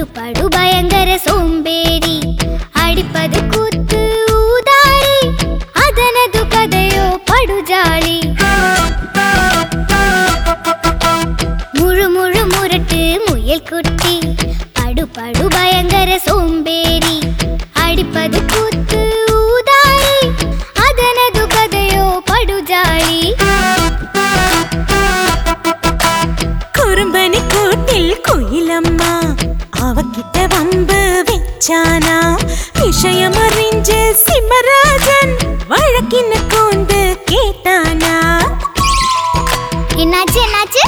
படு படு பயங்கர சோம்பேறி அடிப்பது கூத்து ஊதாரி அதனது கதையோ படுஜாலி முழு முழு முரட்டு முயல் குட்டி படு படு பயங்கர சோம்பேறி அடிப்பது கூத்து ஊதாரி அதனது கதையோ படுஜாலி குறும்பனி கூட்டில் குயிலம்மா அவகிட்ட வம்பு வச்சானா விஷயம் அறிஞ்சு சிம்மராஜன் வழக்கின்னு கூந்து கேட்டானா என்னாச்சு என்னாச்சு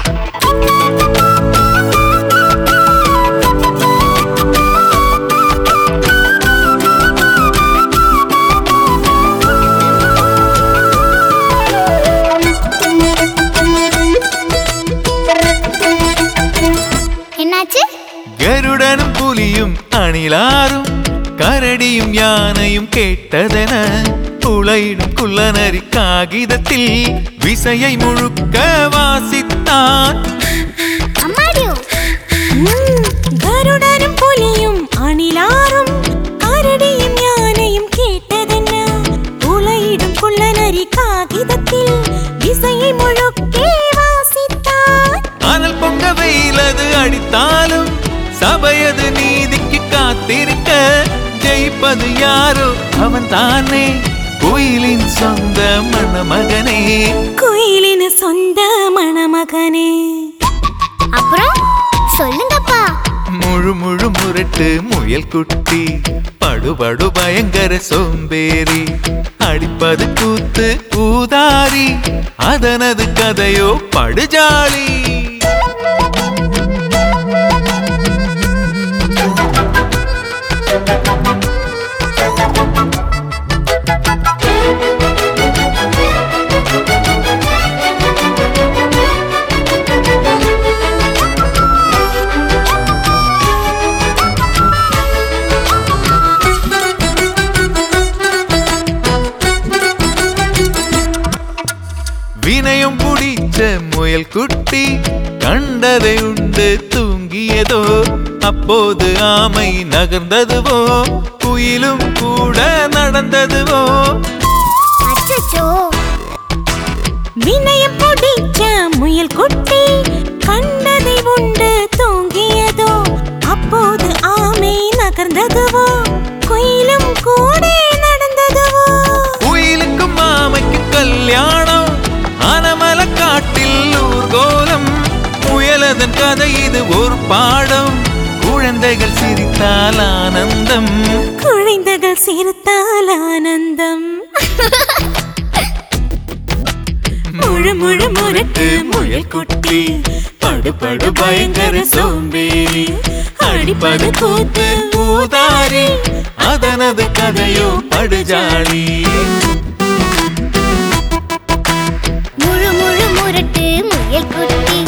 என்னாச்சு கருடனும் புலியும் அணிலாரும் கரடியும் யானையும் கேட்டதென உளையிடும் குள்ளநரி காகிதத்தில் விசையை முழுக்க வாசித்தான் அம்மாடியோ ம், கருடனும் புலியும் அணிலாரும் கரடியும் யானையும் கேட்டதென்ன உலையிடும் குள்ளநரி காகிதத்தில் விசையை முழுக்கே வாசித்தான் அனல் பொங்க வெயிலது அடித்தாலும் சபையது நீதிக்கு காத்திருக்க ஜெயிப்பது யாரோ அவன் தானே கோயிலின் சொந்த மணமகனே குயிலின் சொந்த மணமகனே அப்புறம் சொல்லுங்கப்பா முழு முழு முரட்டு முயல் குட்டி படுபடு பயங்கர சோம்பேறி அடிப்பது கூத்து ஊதாரி அதனது கதையோ படுஜாலி வினயம் புடிச்ச முயல் குட்டி கண்டதை உண்டு தூங்கியதோ அப்போது ஆமை நகர்ந்ததுவோ குயிலும் கூட நடந்ததுவோ அச்சச்சோ வினயம் பிடிச்ச முயல் குட்டி கண்டதை உண்டு தூங்கியதோ அப்போது ஆமை நகர்ந்ததுவோ குயிலும் கூட நடந்ததுவோ குயிலுக்கும் ஆமைக்கும் கல்யாணம் ஆனமல காட்டில் ஊர்கோலம் முயலதன் கதை இது ஒரு பாடம் குழந்தைகள் சிரித்தால் ஆனந்தம் குழந்தைகள் சிரித்தால் ஆனந்தம் முழு முழு முரட்டு முயல் குட்டி படு படு பயங்கர சோம்பேறி அடிப்பது கூத்து ஊதாரி அதனது கதையோ படுஜாலி முழு முழு முரட்டு முயல் குட்டி